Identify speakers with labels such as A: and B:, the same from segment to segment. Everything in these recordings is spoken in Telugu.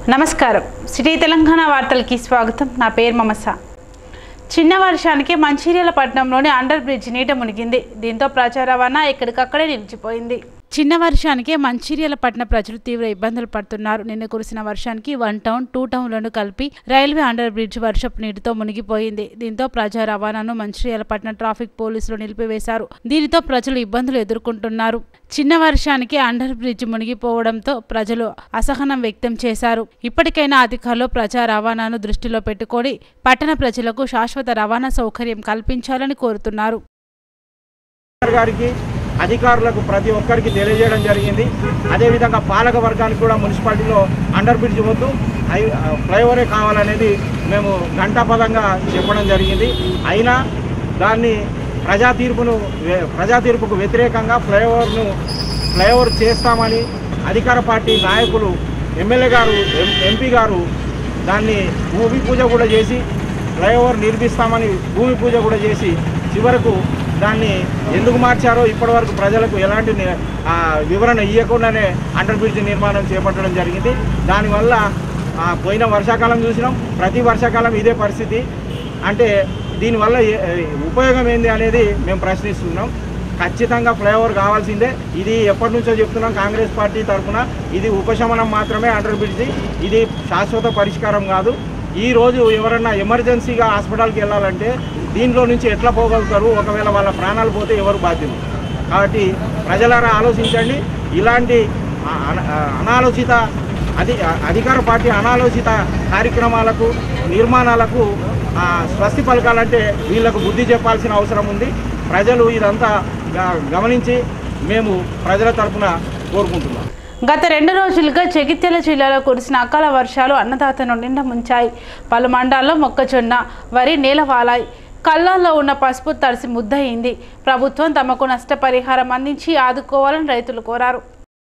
A: నమస్కారం సిటీ తెలంగాణ వార్తలకి స్వాగతం నా పేరు మమస చిన్న వర్షానికి మంచిర్యాల పట్టణంలోని అండర్ బ్రిడ్జ్ నీట మునిగింది దీంతో ప్రచార రవాణా ఎక్కడికక్కడే నిలిచిపోయింది చిన్న వర్షానికి మంచిర్యాల పట్టణ ప్రజలు తీవ్ర ఇబ్బందులు పడుతున్నారు నిన్న కురిసిన వర్షానికి వన్ టౌన్ టూ టౌన్లను కలిపి రైల్వే అండర్ బ్రిడ్జ్ వర్షపు నీటితో మునిగిపోయింది దీంతో ప్రజా రవాణాను మంచిర్యాల పట్టణ ట్రాఫిక్ పోలీసులు నిలిపివేశారు దీనితో ప్రజలు ఇబ్బందులు ఎదుర్కొంటున్నారు చిన్న వర్షానికి అండర్ బ్రిడ్జ్ మునిగిపోవడంతో ప్రజలు అసహనం వ్యక్తం చేశారు ఇప్పటికైనా అధికారులు ప్రజా రవాణాను దృష్టిలో పెట్టుకొని పట్టణ ప్రజలకు శాశ్వత రవాణా సౌకర్యం కల్పించాలని కోరుతున్నారు
B: కలెక్టర్ గారికి అధికారులకు ప్రతి ఒక్కరికి తెలియజేయడం జరిగింది అదేవిధంగా పాలక వర్గానికి కూడా మున్సిపాలిటీలో అండర్ బ్రిడ్జ్ వద్దు హై ఫ్లైఓవరే కావాలనేది మేము ఘంటాపదంగా చెప్పడం జరిగింది అయినా దాన్ని ప్రజా తీర్పును వే- ప్రజా తీర్పుకు వ్యతిరేకంగా ఫ్లైఓవర్ను ఫ్లైఓవర్ చేస్తామని అధికార పార్టీ నాయకులు ఎమ్మెల్యే గారు ఎం- ఎంపీ గారు దాన్ని భూమి పూజ కూడా చేసి ఫ్లైఓవర్ నిర్మిస్తామని భూమి పూజ కూడా చేసి చివరకు దాన్ని ఎందుకు మార్చారో ఇప్పటివరకు ప్రజలకు ఎలాంటి ని- ఆ, వివరణ ఇవ్వకుండానే అండర్ బ్రిడ్జ్ నిర్మాణం చేపట్టడం జరిగింది దానివల్ల ఆ, పోయిన వర్షాకాలం చూసినాం ప్రతి వర్షాకాలం ఇదే పరిస్థితి అంటే దీనివల్ల ఏ- ఏ- ఉపయోగం ఏంది అనేది మేము ప్రశ్నిస్తున్నాం ఖచ్చితంగా ఫ్లైఓవర్ కావాల్సిందే ఇది ఎప్పటి నుంచో చెప్తున్నాం కాంగ్రెస్ పార్టీ తరఫున ఇది ఉపశమనం మాత్రమే అండర్ బ్రిడ్జ్ ఇది శాశ్వత పరిష్కారం కాదు ఈ రోజు ఎవరన్నా ఎమర్జెన్సీగా హాస్పిటల్కి వెళ్ళాలంటే దీంట్లో నుంచి ఎట్లా పోగలుగుతారు ఒకవేళ వాళ్ళ ప్రాణాలు పోతే ఎవరు బాధ్యులు కాబట్టి ప్రజలారా ఆలోచించండి ఇలాంటి ఆ- అన- ఆ- అనాలోచిత అధి అధికార పార్టీ అనాలోచిత కార్యక్రమాలకు నిర్మాణాలకు ఆ, స్వస్తి పలకాలంటే వీళ్ళకు బుద్ధి చెప్పాల్సిన అవసరం ఉంది ప్రజలు ఇదంతా గ- గమనించి మేము ప్రజల తరపున కోరుకుంటున్నాం
A: గత రెండు రోజులుగా జగిత్యాల జిల్లాలో కురిసిన అకాల వర్షాలు అన్నదాతను నిండా ముంచాయి పలు మండలాల్లో మొక్కజొన్న వరి నేలవాలాయి కళ్ళాల్లో ఉన్న పసుపు తడిసి ముద్దయింది ప్రభుత్వం తమకు నష్టపరిహారం అందించి ఆదుకోవాలని రైతులు కోరారు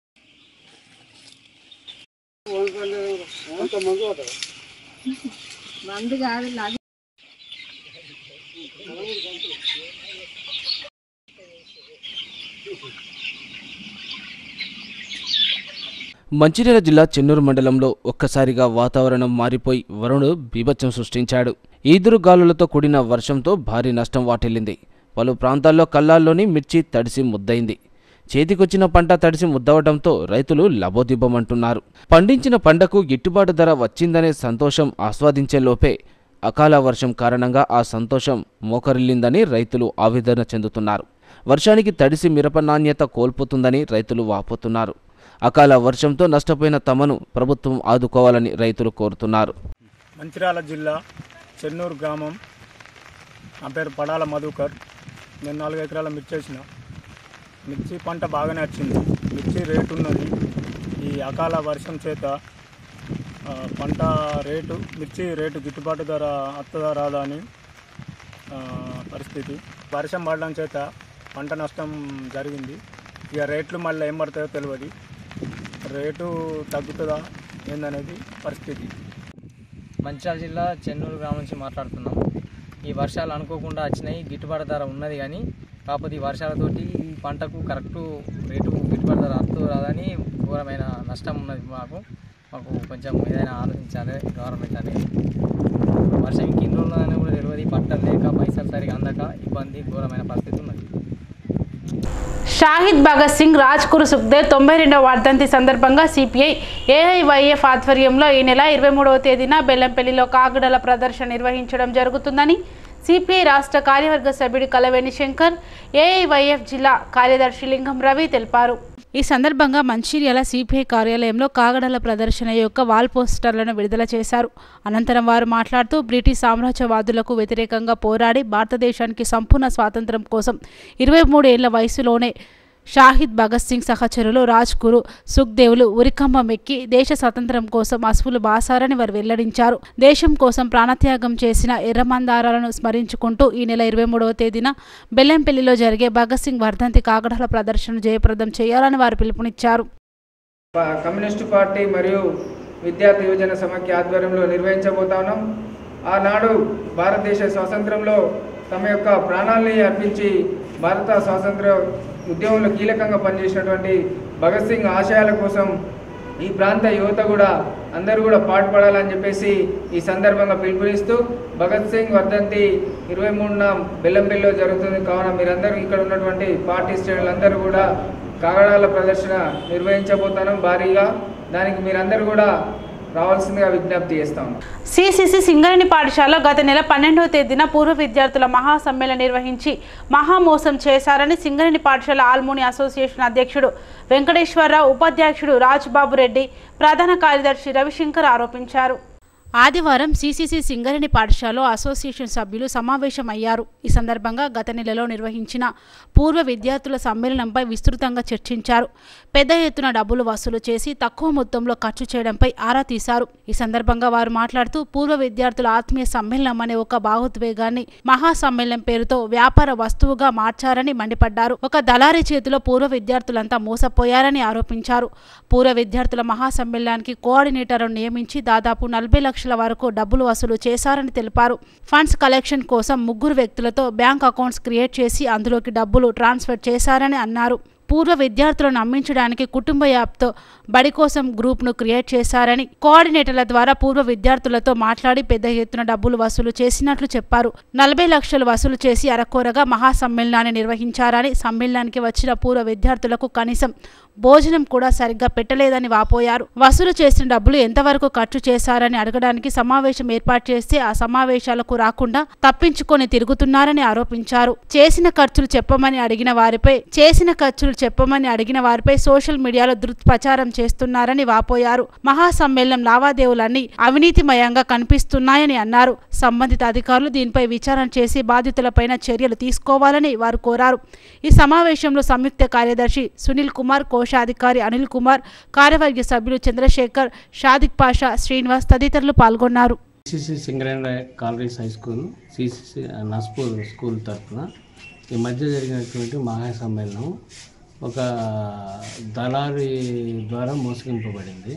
C: మంచిర్యాల జిల్లా చెన్నూరు మండలంలో ఒక్కసారిగా వాతావరణం మారిపోయి వరుణుడు బీభత్సం సృష్టించాడు ఈదురు గాలులతో కూడిన వర్షంతో భారీ నష్టం వాటిల్లింది పలు ప్రాంతాల్లో కల్లాల్లోని మిర్చి తడిసి ముద్దయింది చేతికొచ్చిన పంట తడిసి ముద్దవడంతో రైతులు లబోదిబ్బమంటున్నారు పండించిన పంటకు గిట్టుబాటు ధర వచ్చిందనే సంతోషం ఆస్వాదించే లోపే అకాల వర్షం కారణంగా ఆ సంతోషం మోకరిల్లిందని రైతులు ఆవేదన చెందుతున్నారు వర్షానికి తడిసి మిరప నాణ్యత కోల్పోతుందని రైతులు వాపోతున్నారు అకాల వర్షంతో నష్టపోయిన తమను ప్రభుత్వం ఆదుకోవాలని రైతులు కోరుతున్నారు
B: మంచిర్యాల జిల్లా చెన్నూరు గ్రామం నా పేరు పడాల మధుకర్ నేను నాలుగు ఎకరాల మిర్చి వేసిన మిర్చి పంట బాగానే వచ్చింది మిర్చి రేటు ఉన్నది ఈ అకాల వర్షం చేత ఆ, పంట రేటు మిర్చి రేటు గిట్టుబాటు ధర వస్తుందా రాదా అని ఆ, పరిస్థితి వర్షం పడడం చేత పంట నష్టం జరిగింది ఇక రేట్లు మళ్ళీ ఏం పడతాయో తెలియదు రేటు తగ్గుతుందా ఏందనేది పరిస్థితి
D: మంచిర్యాల జిల్లా చెన్నూరు గ్రామం నుంచి మాట్లాడుతున్నాం ఈ వర్షాలు అనుకోకుండా వచ్చినాయి గిట్టుబాటు ధర ఉన్నది కానీ కాకపోతే ఈ వర్షాలతోటి ఈ పంటకు కరెక్టు రేటు గిట్టుబాటు ధర అత్తు రాదని ఘోరమైన నష్టం ఉన్నది మాకు మాకు కొంచెం ఏదైనా ఆలోచించాలి గవర్నమెంట్ అనేది వర్షం ఇంకెన్ని రోజులు ఉన్నదని కూడా తెలియదు పంటలు లేక పైసలు సరిగా అందక ఇబ్బంది ఘోరమైన పరిస్థితి ఉన్నది
A: షాహిద్ భగత్ సింగ్ రాజ్ గురు సుఖ్దేవ్ తొంభై రెండవ వర్ధంతి సందర్భంగా సిపిఐ ఏఐవైఎఫ్ ఆధ్వర్యంలో ఈ నెల ఇరవై మూడవ తేదీన బెల్లంపల్లిలో కాగడల ప్రదర్శన నిర్వహించడం జరుగుతుందని సిపిఐ రాష్ట్ర కార్యవర్గ సభ్యుడు కలవేణి శంకర్ ఏఐవైఎఫ్ జిల్లా కార్యదర్శి లింగం రవి తెలిపారు ఈ సందర్భంగా మంచిర్యాల సిపిఐ కార్యాలయంలో కాగడల ప్రదర్శన యొక్క వాల్ పోస్టర్లను విడుదల చేశారు అనంతరం వారు మాట్లాడుతూ బ్రిటిష్ సామ్రాజ్యవాదులకు వ్యతిరేకంగా పోరాడి భారతదేశానికి సంపూర్ణ స్వాతంత్రం కోసం ఇరవై మూడు ఏళ్ల వయసులోనే షాహిద్ భగత్ సింగ్ సహచరులు రాజ్ గురు సుఖ్దేవులు ఉరికంబం ఎక్కి దేశ స్వాతంత్రం కోసం అసువులు బాసారని వారు వెల్లడించారు దేశం కోసం ప్రాణత్యాగం చేసిన ఎర్రమందారాలను స్మరించుకుంటూ ఈ నెల ఇరవై మూడవ తేదీన బెల్లంపల్లిలో జరిగే భగత్ సింగ్ వర్ధంతి కాగడాల ప్రదర్శన జయప్రదం చేయాలని వారు పిలుపునిచ్చారు
E: ప- కమ్యూనిస్టు పార్టీ మరియు విద్యార్థి యువజన సమాఖ్య ఆధ్వర్యంలో నిర్వహించబోతా ఉన్నాం ఆనాడు భారతదేశ స్వాతంత్రంలో తమ యొక్క ప్రాణాలని అర్పించి భారత స్వాతంత్ర ఉద్యమంలో కీలకంగా పనిచేసినటువంటి భగత్ సింగ్ ఆశయాల కోసం ఈ ప్రాంత యువత కూడా అందరూ కూడా పాటుపడాలని చెప్పేసి ఈ సందర్భంగా పిలుపునిస్తూ భగత్ సింగ్ వర్ధంతి ఇరవై మూడున బెల్లంపల్లిలో జరుగుతుంది కావున మీరందరూ ఇక్కడ ఉన్నటువంటి పార్టీ శ్రేణులందరూ కూడా కాగడాల ప్రదర్శన నిర్వహించబోతున్నాం భారీగా దానికి మీరందరూ కూడా రావాల్సిందిగా విజ్ఞప్తి చేస్తాం
A: సిసిసి సింగరేణి పాఠశాల గత నెల పన్నెండవ తేదీన పూర్వ విద్యార్థుల మహాసమ్మేళనం నిర్వహించి మహామోసం చేశారని సింగరేణి పాఠశాల ఆల్మూని అసోసియేషన్ అధ్యక్షుడు వెంకటేశ్వరరావు ఉపాధ్యక్షుడు రాజ్బాబు రెడ్డి ప్రధాన కార్యదర్శి రవిశంకర్ ఆరోపించారు ఆదివారం సిసిసి సింగరేణి పాఠశాలలో అసోసియేషన్ సభ్యులు సమావేశమయ్యారు ఈ సందర్భంగా గత నెలలో నిర్వహించిన పూర్వ విద్యార్థుల సమ్మేళనంపై విస్తృతంగా చర్చించారు పెద్ద ఎత్తున డబ్బులు వసూలు చేసి తక్కువ మొత్తంలో ఖర్చు చేయడంపై ఆరా తీశారు ఈ సందర్భంగా వారు మాట్లాడుతూ పూర్వ విద్యార్థుల ఆత్మీయ సమ్మేళనం అనే ఒక భావోద్వేగాన్ని మహా సమ్మేళనం పేరుతో వ్యాపార వస్తువుగా మార్చారని మండిపడ్డారు ఒక దళారీ చేతిలో పూర్వ విద్యార్థులంతా మోసపోయారని ఆరోపించారు పూర్వ విద్యార్థుల మహాసమ్మేళనానికి కోఆర్డినేటర్ను నియమించి దాదాపు నలభై లక్షల వరకు డబ్బులు వసూలు చేశారని తెలిపారు ఫండ్స్ కలెక్షన్ కోసం ముగ్గురు వ్యక్తులతో బ్యాంక్ అకౌంట్స్ క్రియేట్ చేసి అందులోకి డబ్బులు ట్రాన్స్ఫర్ చేశారని అన్నారు పూర్వ విద్యార్థులను నమ్మించడానికి కుటుంబ యాప్తో బడి కోసం గ్రూప్ను క్రియేట్ చేశారని కోఆర్డినేటర్ల ద్వారా పూర్వ విద్యార్థులతో మాట్లాడి పెద్ద ఎత్తున డబ్బులు వసూలు చేసినట్లు చెప్పారు నలభై లక్షలు వసూలు చేసి అరకొరగా మహాసమ్మేళనాన్ని నిర్వహించారని సమ్మేళనానికి వచ్చిన పూర్వ విద్యార్థులకు కనీసం భోజనం కూడా సరిగ్గా పెట్టలేదని వాపోయారు వసూలు చేసిన డబ్బులు ఎంతవరకు ఖర్చు చేశారని అడగడానికి సమావేశం ఏర్పాటు చేస్తే ఆ సమావేశాలకు రాకుండా తప్పించుకొని తిరుగుతున్నారని ఆరోపించారు చేసిన ఖర్చులు చెప్పమని అడిగిన వారిపై చేసిన ఖర్చులు చెప్పమని అడిగిన వారిపై సోషల్ మీడియాలో దుష్ప్రచారం చేస్తున్నారని వాపోయారు మహాసమ్మేళనం లావాదేవీలన్నీ అవినీతిమయంగా కనిపిస్తున్నాయని అన్నారు సంబంధిత అధికారులు దీనిపై విచారణ చేసి బాధితులపైన చర్యలు తీసుకోవాలని వారు కోరారు ఈ సమావేశంలో సంయుక్త కార్యదర్శి సునీల్ కుమార్ కోశాధికారి అనిల్ కుమార్ కార్యవర్గ సభ్యులు చంద్రశేఖర్ షాదిక్ పాషా శ్రీనివాస్ తదితరులు పాల్గొన్నారు
F: CC Singareni collieries high school CCC Naspur school తరఫున ఈ మధ్య జరిగినటువంటి మహా సమ్మేళనం ఒక దళారి ద్వారా మోసగింపబడింది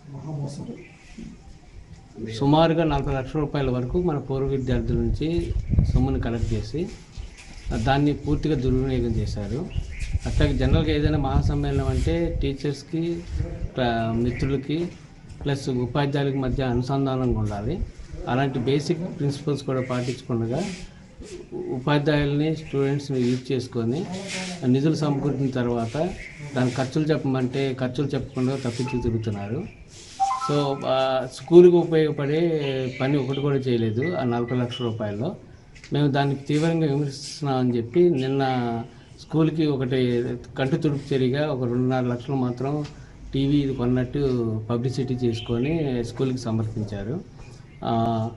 F: సుమారుగా నలభై లక్షల రూపాయల వరకు మన పూర్వ విద్యార్థుల నుంచి సొమ్ముని కలెక్ట్ చేసి దాన్ని పూర్తిగా దుర్వినియోగం చేశారు అట్లాగే జనరల్గా ఏదైనా మహాసమ్మేళనం అంటే టీచర్స్కి ప్ల- మిత్రులకి ప్లస్ ఉపాధ్యాయులకి మధ్య అనుసంధానంగా ఉండాలి అలాంటి బేసిక్ ప్రిన్సిపల్స్ కూడా పాటించకుండా ఉపాధ్యాయుల్ని స్టూడెంట్స్ని యూజ్ చేసుకొని నిధులు సమకూర్చిన తర్వాత దాని ఖర్చులు చెప్పమంటే ఖర్చులు చెప్పకుండా తప్పించి తిరుగుతున్నారు సో ఆ, స్కూల్కి ఉపయోగపడే పని ఒకటి కూడా చేయలేదు ఆ నలభై లక్షల రూపాయల్లో మేము దానికి తీవ్రంగా విమర్శిస్తున్నామని చెప్పి నిన్న స్కూల్కి ఒకటి కంటి తుడుపు చర్యగా ఒక రెండున్నర లక్షలు మాత్రం టీవీ ఇది కొన్నట్టు పబ్లిసిటీ చేసుకొని స్కూల్కి సమర్పించారు ఆ,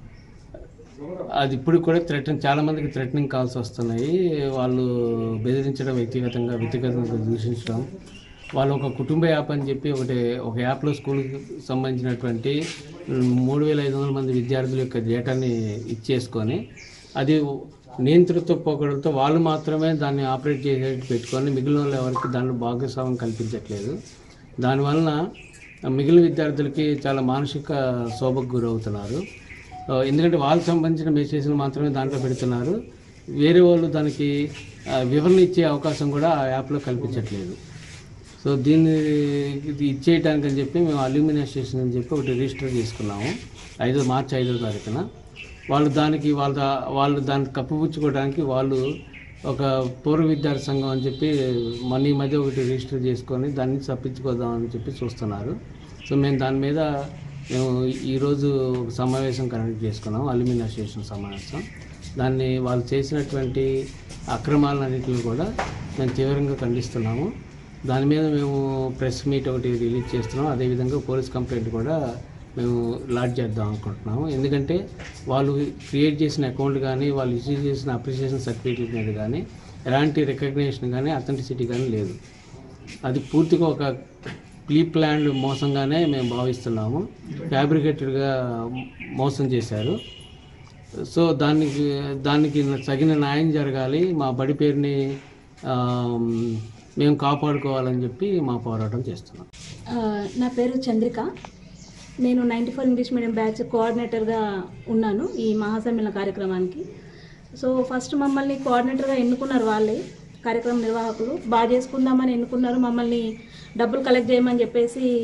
F: అది ఇప్పుడు కూడా థ్రెటన్ చాలా మందికి థ్రెటనింగ్ కాల్స్ వస్తున్నాయి వాళ్ళు బెదిరించడం వ్యక్తిగతంగా వ్యక్తిగతంగా దూషించడం వాళ్ళు ఒక కుటుంబ యాప్ అని చెప్పి ఒకటి ఒక యాప్లో స్కూల్కి సంబంధించినటువంటి మూడు వేల ఐదు వందల మంది విద్యార్థుల యొక్క డేటాని ఇచ్చేసుకొని అది నియంత్రిత పోకడంతో వాళ్ళు మాత్రమే దాన్ని ఆపరేట్ చేసేట్టు పెట్టుకొని మిగిలిన వాళ్ళు ఎవరికి దాంట్లో భాగస్వామ్యం కల్పించట్లేదు దానివలన మిగిలిన విద్యార్థులకి చాలా మానసిక శోభకు గురవుతున్నారు ఆ, ఎందుకంటే వాళ్ళకి సంబంధించిన మెసేజ్లు మాత్రమే దాంట్లో పెడుతున్నారు వేరే వాళ్ళు దానికి ఆ, వివరణ ఇచ్చే అవకాశం కూడా ఆ యాప్లో కల్పించట్లేదు సో దీన్ని ఇది ఇచ్చేయటానికి అని చెప్పి మేము అల్యూమిని అసోసియేషన్ అని చెప్పి ఒకటి రిజిస్టర్ చేసుకున్నాము ఐదో మార్చి ఐదో తారీఖున వాళ్ళు దానికి వాళ్ళ వాళ్ళు దాన్ని కప్పిపుచ్చుకోవడానికి వాళ్ళు ఒక పూర్వ విద్యార్థి సంఘం అని చెప్పి మన ఈ మధ్య ఒకటి రిజిస్టర్ చేసుకొని దాన్ని తప్పించుకోదాం అని చెప్పి చూస్తున్నారు సో మేము దాని మీద మేము ఈరోజు ఒక సమావేశం కండక్ట్ చేసుకున్నాం అల్యూమిని అసోసియేషన్ సమావేశం దాన్ని వాళ్ళు చేసినటువంటి అక్రమాలన్నింటిని కూడా మేము తీవ్రంగా ఖండిస్తున్నాము దాని మీద మేము ప్రెస్ మీట్ ఒకటి రిలీజ్ చేస్తున్నాం అదేవిధంగా పోలీస్ కంప్లైంట్ కూడా మేము లాడ్జ్ చేద్దాం అనుకుంటున్నాము ఎందుకంటే వాళ్ళు క్రియేట్ చేసిన అకౌంట్ కానీ వాళ్ళు ఇష్యూ చేసిన అప్రిషియేషన్ సర్టిఫికేట్ మీద కానీ ఎలాంటి రికగ్నేషన్ కానీ అథెంటిసిటీ కానీ లేదు అది పూర్తిగా ఒక ప్రీ ప్లాన్డ్ మోసంగానే మేము భావిస్తున్నాము ఫ్యాబ్రికేటెడ్గా మోసం చేశారు సో దానికి దానికి తగిన న్యాయం జరగాలి మా బడి పేరుని ఆ, మేము కాపాడుకోవాలని చెప్పి మా పోరాటం చేస్తున్నాం
G: ఆ, నా పేరు చంద్రిక నేను ninety four English medium batch కోఆర్డినేటర్గా ఉన్నాను ఈ మహాసమ్మేళన కార్యక్రమానికి సో ఫస్ట్ మమ్మల్ని కోఆర్డినేటర్గా ఎన్నుకున్నారు వాళ్ళే కార్యక్రమ నిర్వాహకులు బాగా చేసుకుందామని ఎన్నుకున్నారు మమ్మల్ని డబ్బులు కలెక్ట్ చేయమని చెప్పేసి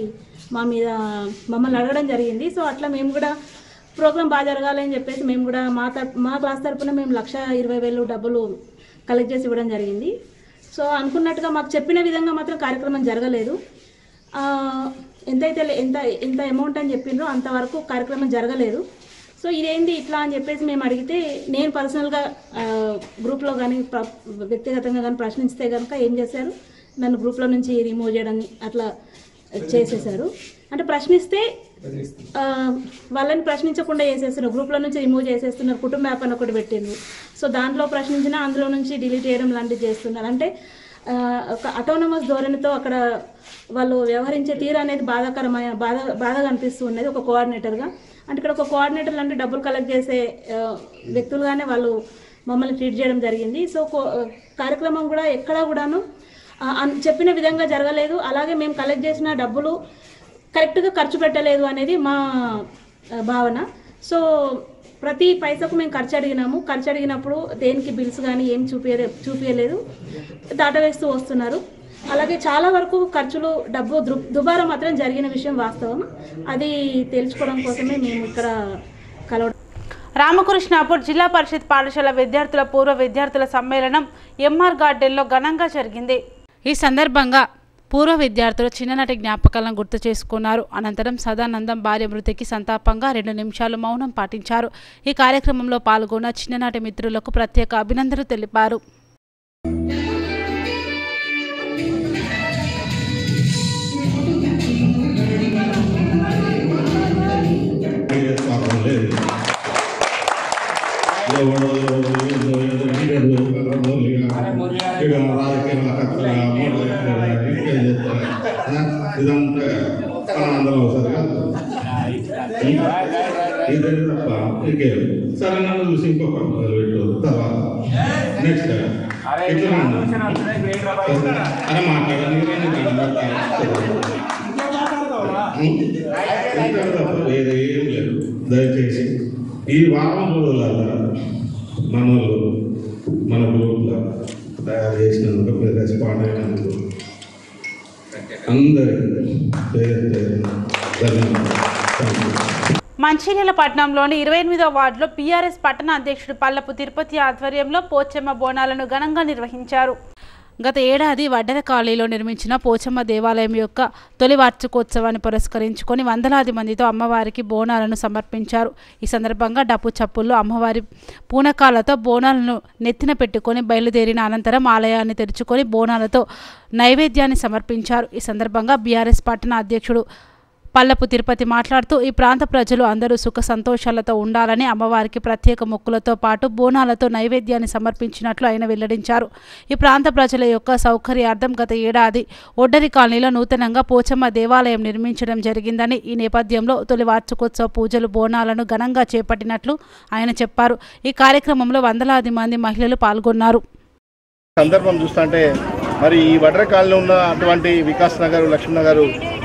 G: మా మీద మమ్మల్ని అడగడం జరిగింది సో అట్లా మేము కూడా ప్రోగ్రామ్ బాగా జరగాలని చెప్పేసి మేము కూడా మా తరపు మా క్లాస్ తరపున మేము లక్ష ఇరవై వేలు డబ్బులు కలెక్ట్ చేసి ఇవ్వడం జరిగింది సో అనుకున్నట్టుగా మాకు చెప్పిన విధంగా మాత్రం కార్యక్రమం జరగలేదు ఆ, ఎంతైతే లే- ఎంత ఎంత అమౌంట్ అని చెప్పిండ్రో అంతవరకు కార్యక్రమం జరగలేదు సో ఇదేంది ఇట్లా అని చెప్పేసి మేము అడిగితే నేను పర్సనల్గా గ్రూప్లో కానీ వ్యక్తిగతంగా కానీ ప్రశ్నిస్తే కనుక ఏం చేశారు నన్ను గ్రూప్లో నుంచి రిమూవ్ చేయడం అట్లా చేసేసారు అంటే ప్రశ్నిస్తే ఆ, వాళ్ళని ప్రశ్నించకుండా చేసేస్తున్నారు గ్రూప్లో నుంచి రిమూవ్ చేసేస్తున్నారు కుటుంబ యాప్ అని ఒకటి పెట్టిండ్రు సో దాంట్లో ప్రశ్నించినా అందులో నుంచి డిలీట్ చేయడం లాంటివి చేస్తున్నారు అంటే ఆ, ఒక అటోనమస్ ధోరణితో అక్కడ వాళ్ళు వ్యవహరించే తీరు అనేది బాధాకరమైన బాధ బాధగా అనిపిస్తూ ఉన్నది ఒక కోఆర్డినేటర్గా అంటే ఇక్కడ ఒక కోఆర్డినేటర్ అంటే డబ్బులు కలెక్ట్ చేసే ఆ, వ్యక్తులుగానే వాళ్ళు మమ్మల్ని ట్రీట్ చేయడం జరిగింది సో కో- కార్యక్రమం కూడా ఎక్కడా కూడాను ఆ, అన్- చెప్పిన విధంగా జరగలేదు అలాగే మేము కలెక్ట్ చేసిన డబ్బులు కరెక్ట్గా ఖర్చు పెట్టలేదు అనేది మా ఆ, భావన సో ప్రతి పైసకు మేము ఖర్చు అడిగినాము ఖర్చు అడిగినప్పుడు దేనికి బిల్స్ కానీ ఏం చూపించలే చూపించలేదు దాటవేస్తూ వస్తున్నారు అలాగే చాలా వరకు ఖర్చులు డబ్బు దు- దుబారా మాత్రం జరిగిన విషయం వాస్తవం అది తెలుసుకోవడం కోసమే మేము ఇక్కడ కలవడం
A: రామకృష్ణాపూర్ జిల్లా పరిషత్ పాఠశాల విద్యార్థుల పూర్వ విద్యార్థుల సమ్మేళనం ఎంఆర్ గార్డెన్లో ఘనంగా జరిగింది ఈ సందర్భంగా పూర్వ విద్యార్థులు చిన్ననాటి జ్ఞాపకాలను గుర్తు చేసుకున్నారు అనంతరం సదానందం భార్య మృతికి సంతాపంగా రెండు నిమిషాలు మౌనం పాటించారు ఈ కార్యక్రమంలో పాల్గొన్న చిన్ననాటి మిత్రులకు ప్రత్యేక అభినందనలు తెలిపారు
H: పాపం లేదు ఎవడో ఏందో ఏదో వీడేదో ఎవరో ఇక ఇక రాజకీయ కథ ఇంకా చేస్తారు ఆ, ఇదంతా ఆనందం అవుతుంది ఇదే తప్ప ఇంకేం సరే నన్ను చూసి ఇంకొక మొదలు పెట్టు తర్వాత నెక్స్ట్ ఎట్లా అరే మాట్లాడాలి ఇంకా తప్ప వేరే ఏం లేదు దయచేసి ఈ వారం రోజులలో మన వాళ్ళు మన గ్రూప్లో తయారు చేసినందుకు మీరు రెస్పాండ్ అయినందుకు అందరికీ పేరు పేరు ధన్యవాదాలు థ్యాంక్ యూ
A: మంచిర్యాల పట్టణంలోని ఇరవై ఎనిమిదో వార్డులో పీఆర్ఎస్ పట్టణ అధ్యక్షుడు పల్లపు తిరుపతి ఆధ్వర్యంలో పోచమ్మ బోనాలను ఘనంగా నిర్వహించారు గత ఏడాది వడ్డెర కాలనీలో నిర్మించిన పోచమ్మ దేవాలయం యొక్క తొలి వార్షికోత్సవాన్ని పురస్కరించుకొని వందలాది మందితో అమ్మవారికి బోనాలను సమర్పించారు ఈ సందర్భంగా డప్పు చప్పుల్లో అమ్మవారి పూనకాలతో బోనాలను నెత్తిన పెట్టుకొని బయలుదేరిన అనంతరం ఆలయాన్ని తెరుచుకొని బోనాలతో నైవేద్యాన్ని సమర్పించారు ఈ సందర్భంగా బీఆర్ఎస్ పట్టణ అధ్యక్షుడు పల్లపు తిరుపతి మాట్లాడుతూ ఈ ప్రాంత ప్రజలు అందరూ సుఖ సంతోషాలతో ఉండాలని అమ్మవారికి ప్రత్యేక మొక్కులతో పాటు బోనాలతో నైవేద్యాన్ని సమర్పించినట్లు ఆయన వెల్లడించారు ఈ ప్రాంత ప్రజల యొక్క సౌకర్యార్థం గత ఏడాది ఒడ్డరి కాలనీలో నూతనంగా పోచమ్మ దేవాలయం నిర్మించడం జరిగిందని ఈ నేపథ్యంలో తొలి వార్షికోత్సవ పూజలు బోనాలను ఘనంగా చేపట్టినట్లు ఆయన చెప్పారు ఈ కార్యక్రమంలో వందలాది మంది మహిళలు పాల్గొన్నారు
I: సందర్భం చూస్తుంటే మరి ఈ వడ్ర కాలనీ ఉన్న అటువంటి వికాస్ నగర్ లక్ష్మీ నగర్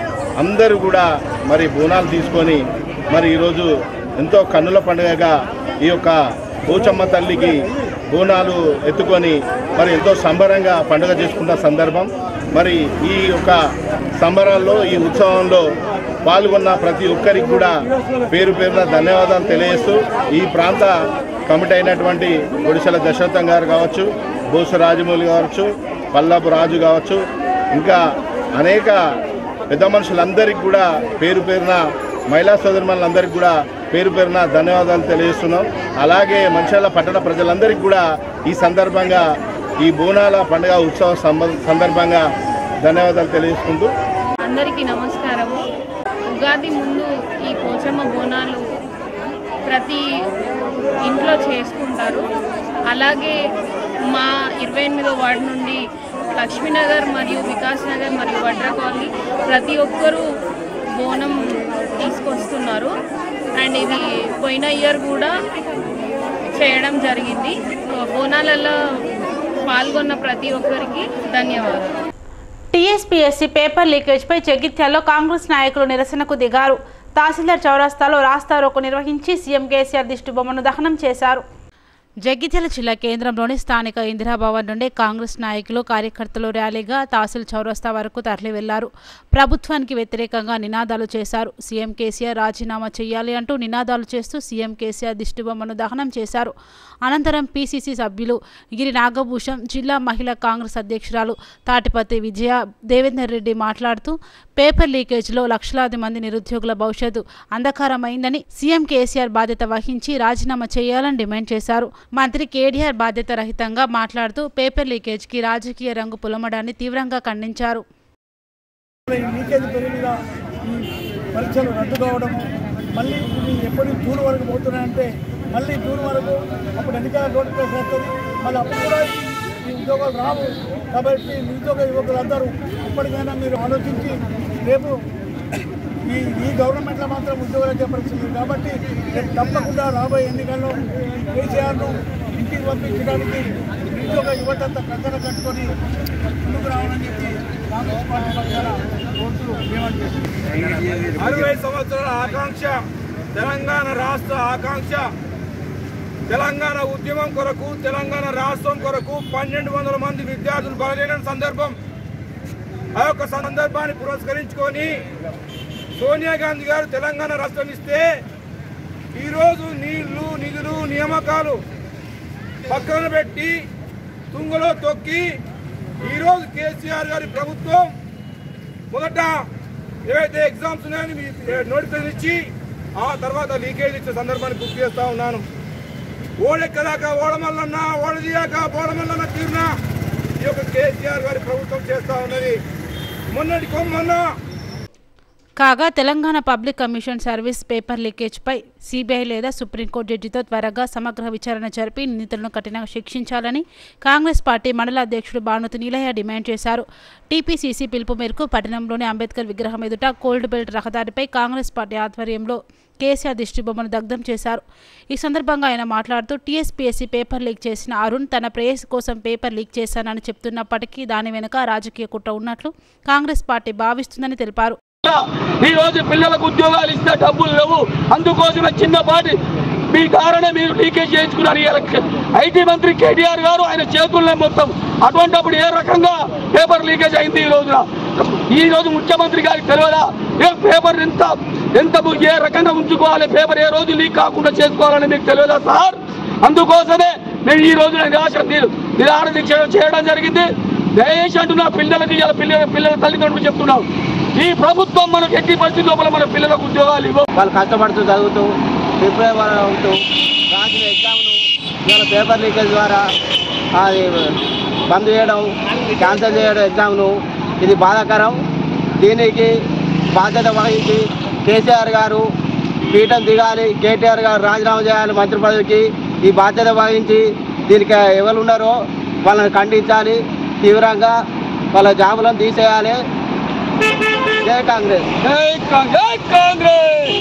I: అందరూ కూడా మరి బోనాలు తీసుకొని మరి ఈరోజు ఎంతో కన్నుల పండుగగా ఈ యొక్క పోచమ్మ తల్లికి బోనాలు ఎత్తుకొని మరి ఎంతో సంబరంగా పండుగ చేసుకున్న సందర్భం మరి ఈ యొక్క సంబరాల్లో ఈ ఉత్సవంలో పాల్గొన్న ప్రతి ఒక్కరికి కూడా పేరు పేరున ధన్యవాదాలు తెలియజేస్తూ ఈ ప్రాంత కమిటీ అయినటువంటి ఒడిశాల దశరథం గారు కావచ్చు బోసు రాజమౌళి కావచ్చు పల్లపు రాజు కావచ్చు ఇంకా అనేక పెద్ద మనుషులందరికీ కూడా పేరు పేరున మహిళా సోదరుమణులందరికీ కూడా పేరు పేరున ధన్యవాదాలు తెలియజేస్తున్నాం అలాగే మంచాల పట్టణ ప్రజలందరికీ కూడా ఈ సందర్భంగా ఈ బోనాల పండుగ ఉత్సవ సంబ- సందర్భంగా ధన్యవాదాలు తెలియజేసుకుంటూ
J: అందరికీ నమస్కారము ఉగాది ముందు ఈ పోచమ్మ బోనాలు ప్రతి ఇంట్లో చేసుకుంటారు అలాగే మా ఇరవై ఎనిమిదో వార్డు నుండి లక్ష్మీనగర్ మరియు వికాస్ నగర్ మరియు వడ్ర కాలనీ ప్రతి ఒక్కరూ బోనం తీసుకొస్తున్నారు అండ్ ఇది పోయిన ఇయర్ కూడా చేయడం జరిగింది బోనాలలో పాల్గొన్న ప్రతి ఒక్కరికి ధన్యవాదాలు
A: టీఎస్పీఎస్సీ పేపర్ లీకేజ్పై జగిత్యాల్లో కాంగ్రెస్ నాయకులు నిరసనకు దిగారు తహసీల్దార్ చౌరస్తాలో రాస్తారోకు నిర్వహించి సీఎం కేసీఆర్ దిష్టిబొమ్మను దహనం చేశారు జగిత్యాల జిల్లా కేంద్రంలోని స్థానిక ఇందిరాభవన్ నుండి కాంగ్రెస్ నాయకులు కార్యకర్తలు ర్యాలీగా తహసీల్ చౌరస్తా వరకు తరలి వెళ్లారు ప్రభుత్వానికి వ్యతిరేకంగా నినాదాలు చేశారు సీఎం కేసీఆర్ రాజీనామా చేయాలి అంటూ నినాదాలు చేస్తూ సీఎం కేసీఆర్ దిష్టిబొమ్మను దహనం చేశారు అనంతరం పీసీసీ సభ్యులు గిరి నాగభూషణం జిల్లా మహిళా కాంగ్రెస్ అధ్యక్షురాలు తాటిపత్తి విజయ దేవేందర్ రెడ్డి మాట్లాడుతూ పేపర్ లీకేజ్లో లక్షలాది మంది నిరుద్యోగుల భవిష్యత్తు అంధకారమైందని సీఎం కేసీఆర్ బాధ్యత వహించి రాజీనామా చేయాలని డిమాండ్ చేశారు మంత్రి కేటీఆర్ బాధ్యత రహితంగా మాట్లాడుతూ పేపర్ లీకేజ్కి రాజకీయ రంగు పులమడాన్ని తీవ్రంగా ఖండించారు
K: లీకేజ్ పేరు మీద ఈ పరీక్షలు రద్దు కావడము మళ్ళీ ఇవి ఎప్పటి జూన్ వరకు పోతున్నాయంటే మళ్ళీ జూన్ వరకు అప్పుడు ఎన్నికల నోటిఫికేషన్ వస్తుంది మళ్ళీ అప్పుడు కూడా ఈ ఉద్యోగాలు రావు కాబట్టి నిరుద్యోగ యువకులందరూ ఇప్పటికైనా మీరు ఆలోచించి రేపు ఈ ఈ గవర్నమెంట్లో మాత్రం ఉద్యోగాలు వచ్చే పరిస్థితి లేదు కాబట్టి రేపు తప్పకుండా రాబోయే ఎన్నికల్లో కేసీఆర్ను ఇంటికి పంపించడానికి నిరుద్యోగ యువతంతా కంకర కట్టుకొని ముందుకు రావాలని చెప్పి కాంగ్రెస్ పార్టీ పక్షాన కోరుతూ డిమాండ్ చేస్తున్నాం
B: అరవై సంవత్సరాల ఆకాంక్ష తెలంగాణ రాష్ట్ర ఆకాంక్ష తెలంగాణ ఉద్యమం కొరకు తెలంగాణ రాష్ట్రం కొరకు పన్నెండు వందల మంది విద్యార్థులు బలైన సందర్భం ఆ యొక్క సందర్భాన్ని పురస్కరించుకొని సోనియా గాంధీ గారు తెలంగాణ రాష్ట్రం ఇస్తే ఈరోజు నీళ్లు నిధులు నియామకాలు పక్కన పెట్టి తుంగలో తొక్కి ఈరోజు కేసీఆర్ గారి ప్రభుత్వం మొదట ఏవైతే ఎగ్జామ్స్ ఉన్నాయని మీ నోటిఫికేషన్ ఇచ్చి ఆ తర్వాత లీకేజ్ ఇచ్చే సందర్భాన్ని గుర్తు చేస్తా ఉన్నాను ఓడెక్కదాకా ఓడమల్లన్నా ఓడదీయాక ఓడమల్లన్న తీరునా ఈ యొక్క కేసీఆర్ గారి ప్రభుత్వం చేస్తా ఉన్నది మొన్నటి మొన్న
A: కాగా Telangana public commission service paper లీకేజ్పై సిబిఐ లేదా సుప్రీంకోర్టు జడ్జితో త్వరగా సమగ్ర విచారణ జరిపి నిందితులను కఠినంగా శిక్షించాలని కాంగ్రెస్ పార్టీ మండల అధ్యక్షుడు భానుతి నీలయ్య డిమాండ్ చేశారు టీపీసీసీ పిలుపు మేరకు పట్టణంలోని అంబేద్కర్ విగ్రహం ఎదుట కోల్డ్ బెల్ట్ రహదారిపై కాంగ్రెస్ పార్టీ ఆధ్వర్యంలో కేసీఆర్ దిష్టిబొమ్మను దగ్ధం చేశారు ఈ సందర్భంగా ఆయన మాట్లాడుతూ టీఎస్పీఎస్సీ పేపర్ లీక్ చేసిన అరుణ్ తన ప్రేయస్ కోసం పేపర్ లీక్ చేశానని చెప్తున్నప్పటికీ దాని వెనుక రాజకీయ కుట్ర ఉన్నట్లు కాంగ్రెస్ పార్టీ భావిస్తుందని తెలిపారు
L: ఈ రోజు పిల్లలకు ఉద్యోగాలు ఇస్తే డబ్బులు లేవు అందుకోసమే చిన్నపాటి మీ కారణం మీరు లీకేజ్ చేయించుకున్నారు ఈ ఎలక్షన్ ఐటీ మంత్రి కేటీఆర్ గారు ఆయన చేతుల్లో మొత్తం అటువంటిప్పుడు ఏ రకంగా పేపర్ లీకేజ్ అయింది ఈ రోజున ఈ రోజు ముఖ్యమంత్రి గారికి తెలియదా ఏ పేపర్ ఎంత ఎంత ఏ రకంగా ఉంచుకోవాలి పేపర్ ఏ రోజు లీక్ కాకుండా చేసుకోవాలని మీకు తెలియదా సార్ అందుకోసమే మేము ఈ రోజు నిరాశ నిరాహార దీక్ష చేయడం జరిగింది దయచేసి అంటున్నా పిల్లలకి ఇవాళ పిల్లల పిల్లల తల్లిదండ్రులు చెప్తున్నాం ఈ ప్రభుత్వం మనకు ఎట్టి పరిస్థితి లోపల మన పిల్లలకు ఉద్యోగాలు ఇవ్వ
M: వాళ్ళు కష్టపడుతూ చదువుతూ ప్రిపేర్ అవుతూ రాసిన ఎగ్జామ్ను ఇవాళ పేపర్ లీకేజ్ ద్వారా అది బంద్ చేయడం క్యాన్సిల్ చేయడం ఎగ్జామ్ను ఇది బాధాకరం దీనికి బాధ్యత వహించి కేసీఆర్ గారు పీఠం దిగాలి కేటీఆర్ గారు రాజీనామా చేయాలి మంత్రి పదవికి ఈ బాధ్యత వహించి దీనికి ఎవరు ఉన్నారో వాళ్ళని ఖండించాలి తీవ్రంగా వాళ్ళ జాబులను తీసేయాలి జై కాంగ్రెస్
L: జై కాంగ్రెస్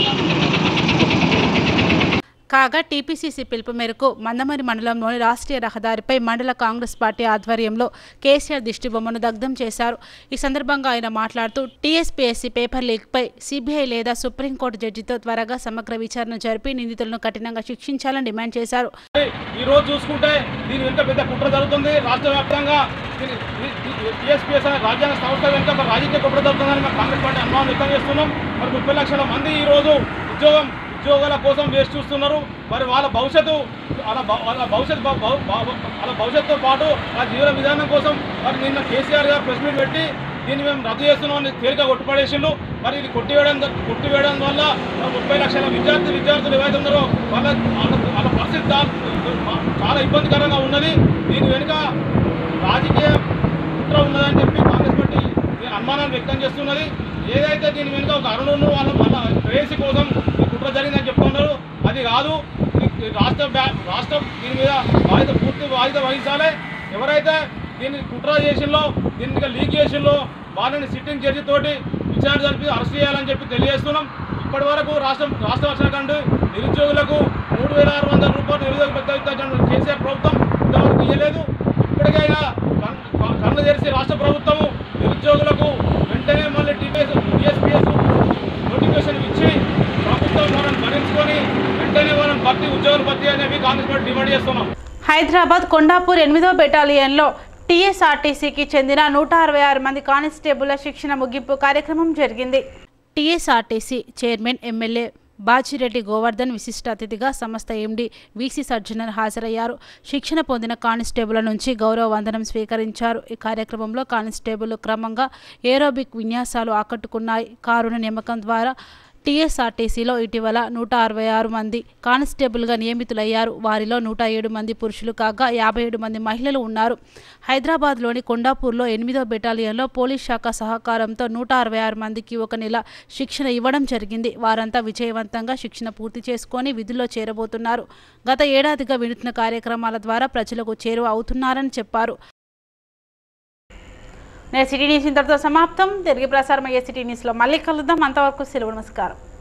A: కాగా టీపీసీసీ పిలుపు మేరకు మందమరి మండలంలోని రాష్ట్రీయ రహదారిపై మండల కాంగ్రెస్ పార్టీ ఆధ్వర్యంలో కేసీఆర్ దిష్టిబొమ్మను దగ్ధం చేశారు ఈ సందర్భంగా ఆయన మాట్లాడుతూ టీఎస్పీఎస్సీ పేపర్ లీక్పై సిబిఐ లేదా సుప్రీంకోర్టు జడ్జితో త్వరగా సమగ్ర విచారణ జరిపి నిందితులను కఠినంగా శిక్షించాలని డిమాండ్ చేశారు
B: ఈ రోజు చూసుకుంటే దీని వెనుక పెద్ద కుట్ర జరుగుతుంది రాష్ట్ర వ్యాప్తంగా టీఎస్పీఎస్ అనే రాజ్యాంగ సంస్థ వెనుక ఒక రాజకీయ కుట్ర జరుగుతుందని మేము కాంగ్రెస్ పార్టీ అనుమానం వ్యక్తం చేస్తున్నాం మరి ముప్పై లక్షల మంది ఈ రోజు ఉద్యోగం ఉద్యోగాల కోసం వేసి చూస్తున్నారు మరి వాళ్ళ భవిష్యత్తు వాళ్ళ భ- వాళ్ళ భవిష్యత్తు భ- భ- భ- వాళ్ళ భవిష్యత్తుతో పాటు వాళ్ళ జీవన విధానం కోసం మరి నిన్న కేసీఆర్ గారు ప్రెస్ మీట్ పెట్టి దీన్ని మేము రద్దు చేస్తున్నామని తేలిక కొట్టుపడేసిండు మరి ఇది కొట్టివేయడం కొట్టివేయడం వల్ల మరి ముప్పై లక్షల విద్యార్థి విద్యార్థులు ఏవైతే ఉన్నారో వాళ్ళ వాళ్ళ వాళ్ళ పరిస్థితి దా- చాలా ఇబ్బందికరంగా ఉన్నది దీని వెనుక రాజకీయ కుట్ర ఉన్నదని చెప్పి కాంగ్రెస్ పార్టీ దీని అనుమానాన్ని వ్యక్తం చేస్తున్నది ఏదైతే దీని వెనుక ఒక అరుణును వాళ్ళ వాళ్ళ ప్రేయసి కోసం ఈ కుట్ర జరిగిందని చెప్తున్నారు అది కాదు ఇది రాష్ట్ర బ్యా- రాష్ట్రం దీని మీద బాధ్యత పూర్తి బాధ్యత వహించాలి ఎవరైతే దీన్ని కుట్ర చేసిందో దీన్ని లీక్ చేసిందో వాళ్ళని సిట్టింగ్ జడ్జి తోటి విచారణ జరిపి అరెస్ట్ చేయాలని చెప్పి తెలియజేస్తున్నాం ఇప్పటి వరకు రాష్ట్రం రాష్ట్ర వర్షాఖండ్ నిరుద్యోగులకు మూడు వేల ఆరు వందల రూపాయలు నిరుద్యోగ పెద్ద ఇచ్చిన కేసీఆర్ ప్రభుత్వం ఇంతవరకు ఇవ్వలేదు ఇప్పటికైనా కన్- క- కళ్ళు తెరిచి రాష్ట్ర ప్రభుత్వము నిరుద్యోగులకు వెంటనే మళ్ళీ టీపీఎస్ టీఎస్పీఎస్ నోటిఫికేషన్ ఇచ్చి ప్రభుత్వం వాళ్ళని భరించుకొని వెంటనే వాళ్ళని భర్తీ ఉద్యోగులు భర్తీ అనేవి కాంగ్రెస్ పార్టీ డిమాండ్ చేస్తున్నాం
A: హైదరాబాద్ కొండాపూర్ ఎనిమిదో బెటాలియన్లో టీఎస్ఆర్టీసీకి చెందిన నూట అరవై ఆరు మంది కానిస్టేబుళ్ల శిక్షణ ముగింపు కార్యక్రమం జరిగింది TSRTC chairman MLA Bachireddy Govardhan విశిష్ట అతిథిగా సంస్థ ఎండి వీసీ సజ్జనర్ హాజరయ్యారు శిక్షణ పొందిన కానిస్టేబుల్ నుంచి గౌరవ వందనం స్వీకరించారు ఈ కార్యక్రమంలో కానిస్టేబుల్ క్రమంగా ఏరోబిక్ విన్యాసాలు ఆకట్టుకున్నాయి కారుణ నియామకం ద్వారా టీఎస్ఆర్టీసీలో ఇటీవల నూట అరవై ఆరు మంది కానిస్టేబుల్గా నియమితులయ్యారు వారిలో నూట ఏడు మంది పురుషులు కాగా యాభై ఏడు మంది మహిళలు ఉన్నారు హైదరాబాద్లోని కొండాపూర్లో ఎనిమిదో బెటాలియన్లో పోలీస్ శాఖ సహకారంతో నూట అరవై ఆరు మందికి ఒక నెల శిక్షణ ఇవ్వడం జరిగింది వారంతా విజయవంతంగా శిక్షణ పూర్తి చేసుకొని విధుల్లో చేరబోతున్నారు గత ఏడాదిగా వినూత్న కార్యక్రమాల ద్వారా ప్రజలకు చేరువ అవుతున్నారని చెప్పారు నేను సిటీ న్యూస్ ఇంతటితో సమాప్తం తిరిగి ప్రసారం అయ్యే సిటీ న్యూస్లో మళ్ళీ కలుద్దాం అంతవరకు సెలవు నమస్కారం